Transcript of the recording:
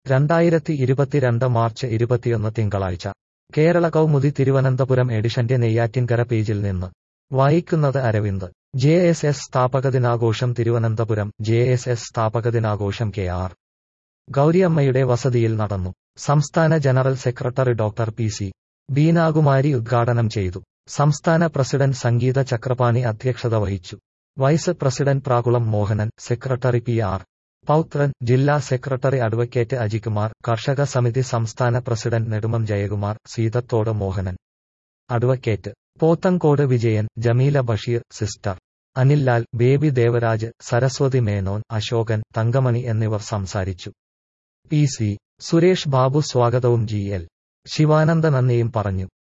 രണ്ടായിരത്തി ഇരുപത്തിരണ്ട് മാർച്ച് ഇരുപത്തിയൊന്ന് തിങ്കളാഴ്ച കേരള കൗമുദി തിരുവനന്തപുരം എഡിഷന്റെ നെയ്യാറ്റിൻകര പേജിൽ നിന്ന് വായിക്കുന്നത് അരവിന്ദ് ജെ എസ് എസ് സ്ഥാപക ദിനാഘോഷം തിരുവനന്തപുരം ജെ എസ് എസ് സ്ഥാപക ദിനാഘോഷം കെ ആർ ഗൗരിയമ്മയുടെ വസതിയിൽ നടന്നു സംസ്ഥാന general secretary doctor P C Beenakumari ഉദ്ഘാടനം ചെയ്തു സംസ്ഥാന പ്രസിഡന്റ് സംഗീത ചക്രപാണി അധ്യക്ഷത വഹിച്ചു vice president Prakulam Mohanan secretary P R Pouthran ജില്ലാ സെക്രട്ടറി അഡ്വക്കേറ്റ് അജികുമാർ കർഷക സമിതി സംസ്ഥാന president Nedumam Jayakumar Seethathodu Mohanan advocate Pothencode Vijayan Jameela Basheer sister Anillal Baby Devaraj Saraswathi Menon Ashokan Thankamani എന്നിവർ സംസാരിച്ചു പി സി സുരേഷ് ബാബു സ്വാഗതവും ജി എൽ ശിവാനന്ദ നന്ദിയും പറഞ്ഞു